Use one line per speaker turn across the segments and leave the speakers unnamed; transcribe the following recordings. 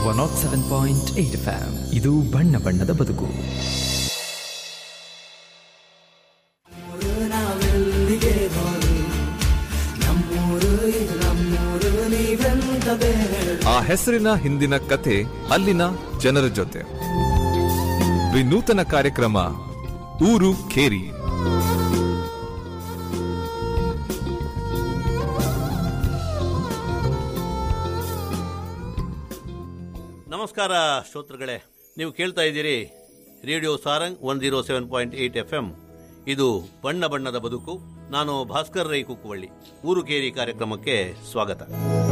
one nought seven point eight FM ಇದು ಬಣ್ಣ ಬಣ್ಣದ ಬದುಕು
ಆ ಹೆಸರಿನ ಹಿಂದಿನ ಕಥೆ ಅಲ್ಲಿನ ಜನರ ಜೊತೆ ವಿನೂತನ ಕಾರ್ಯಕ್ರಮ ಊರು ಕೇರಿ
ನಮಸ್ಕಾರ ಶ್ರೋತೃಗಳೇ ನೀವು ಕೇಳ್ತಾ ಇದ್ದೀರಿ radio Sarang one zero seven point eight F M ಇದು ಬಣ್ಣ ಬಣ್ಣದ ಬದುಕು ನಾನು ಭಾಸ್ಕರ್ ರೈ ಕುಕ್ಕುವಳ್ಳಿ ಊರು ಕೇರಿ ಕಾರ್ಯಕ್ರಮಕ್ಕೆ ಸ್ವಾಗತ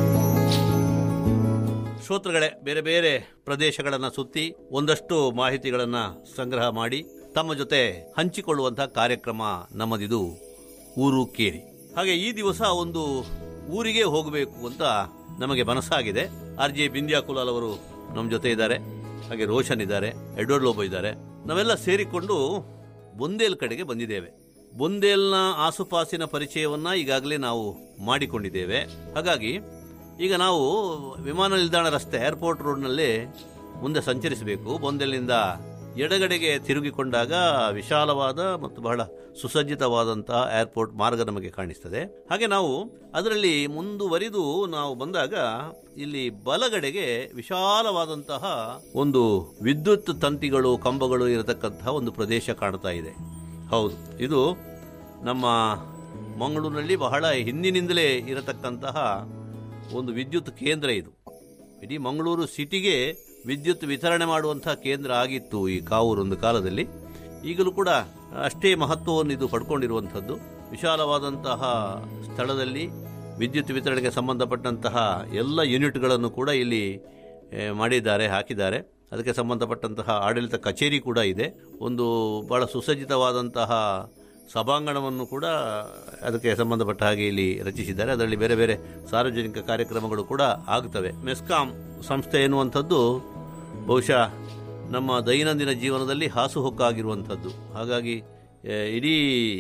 ಶ್ರೋತೃಗಳೇ ಬೇರೆ ಬೇರೆ ಪ್ರದೇಶಗಳನ್ನು ಸುತ್ತಿ ಒಂದಷ್ಟು ಮಾಹಿತಿಗಳನ್ನು ಸಂಗ್ರಹ ಮಾಡಿ ತಮ್ಮ ಜೊತೆ ಹಂಚಿಕೊಳ್ಳುವಂತಹ ಕಾರ್ಯಕ್ರಮ ನಮ್ಮದಿದು ಊರು ಕೇರಿ ಹಾಗೆ ಈ ದಿವಸ ಒಂದು ಊರಿಗೆ ಹೋಗಬೇಕು ಅಂತ ನಮಗೆ ಮನಸ್ಸಾಗಿದೆ ಆರ್ ಜೆ ಬಿಂದ್ಯಾಕುಲಾಲ್ ಅವರು ನಮ್ಮ ಜೊತೆ ಇದ್ದಾರೆ ಹಾಗೆ ರೋಷನ್ ಇದ್ದಾರೆ ಎಡ್ವರ್ಡ್ ಲೋಬೋ ಇದ್ದಾರೆ ನಾವೆಲ್ಲ ಸೇರಿಕೊಂಡು ಬೊಂದೇಲ್ ಕಡೆಗೆ ಬಂದಿದ್ದೇವೆ ಬೊಂದೇಲ್ನ ಆಸುಪಾಸಿನ ಪರಿಚಯವನ್ನ ಈಗಾಗಲೇ ನಾವು ಮಾಡಿಕೊಂಡಿದ್ದೇವೆ ಹಾಗಾಗಿ ಈಗ ನಾವು ವಿಮಾನ ನಿಲ್ದಾಣ ರಸ್ತೆ ಏರ್ಪೋರ್ಟ್ ರೋಡ್ನಲ್ಲಿ ಮುಂದೆ ಸಂಚರಿಸಬೇಕು ಬೊಂದೆಲ್ನಿಂದ ಎಡಗಡೆಗೆ ತಿರುಗಿಕೊಂಡಾಗ ವಿಶಾಲವಾದ ಮತ್ತು ಬಹಳ ಸುಸಜ್ಜಿತವಾದಂತಹ ಏರ್ಪೋರ್ಟ್ ಮಾರ್ಗ ನಮಗೆ ಕಾಣಿಸ್ತದೆ ಹಾಗೆ ನಾವು ಅದರಲ್ಲಿ ಮುಂದುವರಿದು ನಾವು ಬಂದಾಗ ಇಲ್ಲಿ ಬಲಗಡೆಗೆ ವಿಶಾಲವಾದಂತಹ ಒಂದು ವಿದ್ಯುತ್ ತಂತಿಗಳು ಕಂಬಗಳು ಇರತಕ್ಕಂತಹ ಒಂದು ಪ್ರದೇಶ ಕಾಣ್ತಾ ಇದೆ ಹೌದು ಇದು ನಮ್ಮ ಮಂಗಳೂರಿನಲ್ಲಿ ಬಹಳ ಹಿಂದಿನಿಂದಲೇ ಇರತಕ್ಕಂತಹ ಒಂದು ವಿದ್ಯುತ್ ಕೇಂದ್ರ ಇದು ಇಡೀ ಮಂಗಳೂರು ಸಿಟಿಗೆ ವಿದ್ಯುತ್ ವಿತರಣೆ ಮಾಡುವಂತಹ ಕೇಂದ್ರ ಆಗಿತ್ತು ಈ ಕಾವೂರು ಒಂದು ಕಾಲದಲ್ಲಿ ಈಗಲೂ ಕೂಡ ಅಷ್ಟೇ ಮಹತ್ವವನ್ನು ಇದು ಪಡ್ಕೊಂಡಿರುವಂಥದ್ದು ವಿಶಾಲವಾದಂತಹ ಸ್ಥಳದಲ್ಲಿ ವಿದ್ಯುತ್ ವಿತರಣೆಗೆ ಸಂಬಂಧಪಟ್ಟಂತಹ ಎಲ್ಲ ಯೂನಿಟ್ಗಳನ್ನು ಕೂಡ ಇಲ್ಲಿ ಏ, ಮಾಡಿದ್ದಾರೆ ಹಾಕಿದ್ದಾರೆ ಅದಕ್ಕೆ ಸಂಬಂಧಪಟ್ಟಂತಹ ಆಡಳಿತ ಕಚೇರಿ ಕೂಡ ಇದೆ ಒಂದು ಬಹಳ ಸುಸಜ್ಜಿತವಾದಂತಹ ಸಭಾಂಗಣವನ್ನು ಕೂಡ ಅದಕ್ಕೆ ಸಂಬಂಧಪಟ್ಟ ಹಾಗೆ ಇಲ್ಲಿ ರಚಿಸಿದ್ದಾರೆ ಅದರಲ್ಲಿ ಬೇರೆ ಬೇರೆ ಸಾರ್ವಜನಿಕ ಕಾರ್ಯಕ್ರಮಗಳು ಕೂಡ ಆಗ್ತವೆ ಮೆಸ್ಕಾಂ ಸಂಸ್ಥೆ ಎನ್ನುವಂಥದ್ದು ಬಹುಶಃ ನಮ್ಮ ದೈನಂದಿನ ಜೀವನದಲ್ಲಿ ಹಾಸುಹೊಕ್ಕಾಗಿರುವಂಥದ್ದು ಹಾಗಾಗಿ ಎ, ಇಡೀ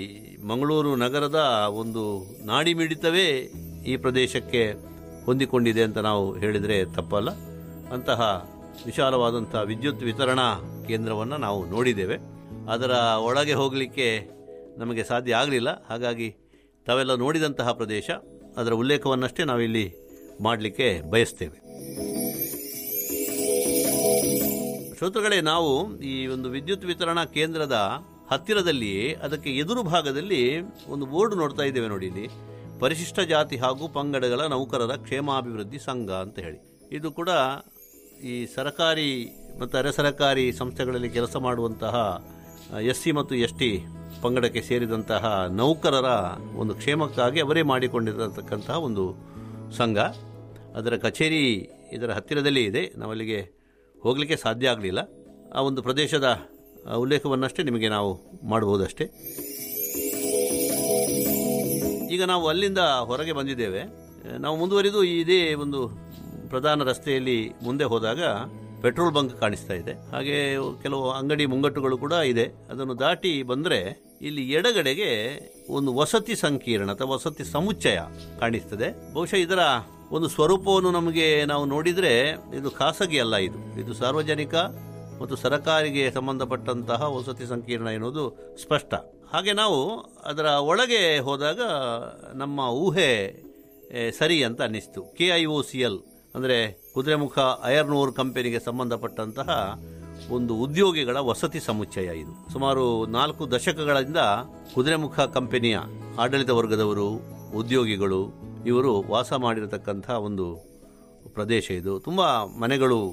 ಮಂಗಳೂರು ನಗರದ ಒಂದು ನಾಡಿ ಮಿಡಿತವೇ ಈ ಪ್ರದೇಶಕ್ಕೆ ಹೊಂದಿಕೊಂಡಿದೆ ಅಂತ ನಾವು ಹೇಳಿದರೆ ತಪ್ಪಲ್ಲ ಅಂತಹ ವಿಶಾಲವಾದಂಥ ವಿದ್ಯುತ್ ವಿತರಣಾ ಕೇಂದ್ರವನ್ನು ನಾವು ನೋಡಿದ್ದೇವೆ ಅದರ ಒಳಗೆ ಹೋಗಲಿಕ್ಕೆ ನಮಗೆ ಸಾಧ್ಯ ಆಗಲಿಲ್ಲ ಹಾಗಾಗಿ ತಾವೆಲ್ಲ ನೋಡಿದಂತಹ ಪ್ರದೇಶ ಅದರ ಉಲ್ಲೇಖವನ್ನಷ್ಟೇ ನಾವಿಲ್ಲಿ ಮಾಡಲಿಕ್ಕೆ ಬಯಸ್ತೇವೆ ಶ್ರೋತೃಗಳೇ ನಾವು ಈ ಒಂದು ವಿದ್ಯುತ್ ವಿತರಣಾ ಕೇಂದ್ರದ ಹತ್ತಿರದಲ್ಲಿಯೇ ಅದಕ್ಕೆ ಎದುರು ಭಾಗದಲ್ಲಿ ಒಂದು ಬೋರ್ಡ್ ನೋಡ್ತಾ ಇದ್ದೇವೆ ನೋಡಿ ಇಲ್ಲಿ ಪರಿಶಿಷ್ಟ ಜಾತಿ ಹಾಗೂ ಪಂಗಡಗಳ ನೌಕರರ ಕ್ಷೇಮಾಭಿವೃದ್ಧಿ ಸಂಘ ಅಂತ ಹೇಳಿ ಇದು ಕೂಡ ಈ ಸರಕಾರಿ ಮತ್ತು ಅರೆ ಸರಕಾರಿ ಸಂಸ್ಥೆಗಳಲ್ಲಿ ಕೆಲಸ ಮಾಡುವಂತಹ ಎಸ್ ಸಿ ಮತ್ತು ಎಸ್ ಟಿ ಪಂಗಡಕ್ಕೆ ಸೇರಿದಂತಹ ನೌಕರರ ಒಂದು ಕ್ಷೇಮಕ್ಕಾಗಿ ಅವರೇ ಮಾಡಿಕೊಂಡಿರತಕ್ಕಂತಹ ಒಂದು ಸಂಘ ಅದರ ಕಚೇರಿ ಇದರ ಹತ್ತಿರದಲ್ಲೇ ಇದೆ ನಾವಲ್ಲಿಗೆ ಹೋಗಲಿಕ್ಕೆ ಸಾಧ್ಯ ಆಗಲಿಲ್ಲ ಆ ಒಂದು ಪ್ರದೇಶದ ಆ, ಉಲ್ಲೇಖವನ್ನಷ್ಟೇ ನಿಮಗೆ ನಾವು ಮಾಡಬಹುದಷ್ಟೇ ಈಗ ನಾವು ಅಲ್ಲಿಂದ ಹೊರಗೆ ಬಂದಿದ್ದೇವೆ ನಾವು ಮುಂದುವರಿದು ಇದೇ ಒಂದು ಪ್ರಧಾನ ರಸ್ತೆಯಲ್ಲಿ ಮುಂದೆ ಹೋದಾಗ ಪೆಟ್ರೋಲ್ ಬಂಕ್ ಕಾಣಿಸ್ತಾ ಇದೆ ಹಾಗೆ ಕೆಲವು ಅಂಗಡಿ ಮುಂಗಟ್ಟುಗಳು ಕೂಡ ಇದೆ ಅದನ್ನು ದಾಟಿ ಬಂದರೆ ಇಲ್ಲಿ ಎಡಗಡೆಗೆ ಒಂದು ವಸತಿ ಸಂಕೀರ್ಣ ಅಥವಾ ವಸತಿ ಸಮುಚ್ಚಯ ಕಾಣಿಸ್ತದೆ ಬಹುಶಃ ಇದರ ಒಂದು ಸ್ವರೂಪವನ್ನು ನಮಗೆ ನಾವು ನೋಡಿದರೆ ಇದು ಖಾಸಗಿ ಅಲ್ಲ ಇದು ಇದು ಸಾರ್ವಜನಿಕ ಮತ್ತು ಸರಕಾರಿಗೆ ಸಂಬಂಧಪಟ್ಟಂತಹ ವಸತಿ ಸಂಕೀರ್ಣ ಎನ್ನುವುದು ಸ್ಪಷ್ಟ ಹಾಗೆ ನಾವು ಅದರ ಒಳಗೆ ಹೋದಾಗ ನಮ್ಮ ಊಹೆ ಏ, ಸರಿ ಅಂತ ಅನ್ನಿಸ್ತು K I O C L ಅಂದರೆ ಕುದುರೆಮುಖ ಅಯರ್ನೂರ್ ಕಂಪನಿಗೆ ಸಂಬಂಧಪಟ್ಟಂತಹ ಒಂದು ಉದ್ಯೋಗಿಗಳ ವಸತಿ ಸಮುಚ್ಚಯ ಇದು ಸುಮಾರು ನಾಲ್ಕು ದಶಕಗಳಿಂದ ಕುದುರೆಮುಖ ಕಂಪನಿಯ ಆಡಳಿತ ವರ್ಗದವರು ಉದ್ಯೋಗಿಗಳು ಇವರು ವಾಸ ಮಾಡಿರತಕ್ಕಂತಹ ಒಂದು ಪ್ರದೇಶ ಇದು ತುಂಬ ಮನೆಗಳು